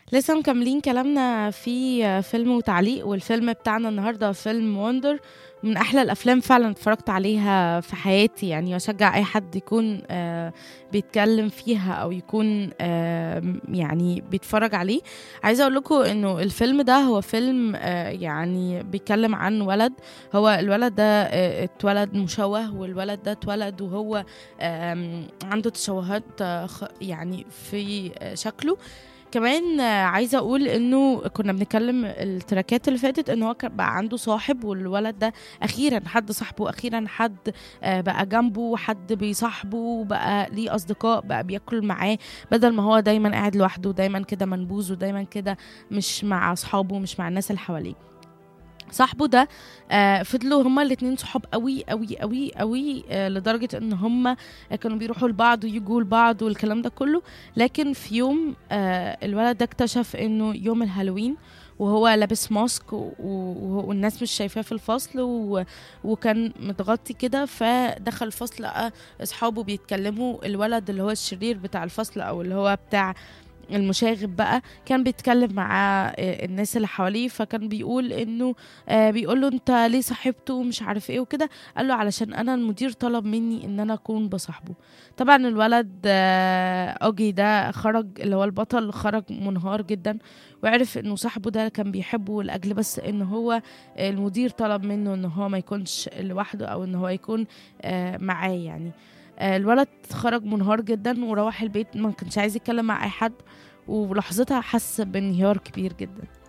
لسه مكملين كلامنا في فيلم وتعليق والفيلم بتاعنا النهارده فيلم وندر من احلى الافلام فعلا اتفرجت عليها في حياتي يعني واشجع اي حد يكون آه بيتكلم فيها او يكون آه يعني بيتفرج عليه عايزه اقول لكم انه الفيلم ده هو فيلم آه يعني بيتكلم عن ولد هو الولد ده آه اتولد مشوه والولد ده اتولد وهو آه عنده تشوهات آه يعني في آه شكله كمان عايزه اقول انه كنا بنتكلم التراكات اللي فاتت ان هو كان بقى عنده صاحب والولد ده اخيرا حد صاحبه اخيرا حد بقى جنبه حد بيصاحبه بقى ليه اصدقاء بقى بياكل معاه بدل ما هو دايما قاعد لوحده دايما كده منبوذ ودايما كده مش مع اصحابه مش مع الناس اللي حواليه صاحبه ده آه فضلوا هما الاتنين صحاب قوي قوي قوي قوي آه لدرجة ان هما كانوا بيروحوا لبعض ويجوا لبعض والكلام ده كله لكن في يوم آه الولد ده اكتشف انه يوم الهالوين وهو لابس ماسك والناس مش شايفاه في الفصل و... وكان متغطي كده فدخل الفصل لقى اصحابه بيتكلموا الولد اللي هو الشرير بتاع الفصل او اللي هو بتاع المشاغب بقى كان بيتكلم مع الناس اللي حواليه فكان بيقول انه آه بيقول له انت ليه صاحبته ومش عارف ايه وكده قال له علشان انا المدير طلب مني ان انا اكون بصاحبه طبعا الولد آه اوجي ده خرج اللي هو البطل خرج منهار جدا وعرف انه صاحبه ده كان بيحبه لاجل بس ان هو المدير طلب منه ان هو ما يكونش لوحده او ان هو يكون آه معاه يعني الولد خرج منهار جدا وروح البيت ما كانش عايز يتكلم مع اي حد ولحظتها حس بانهيار كبير جدا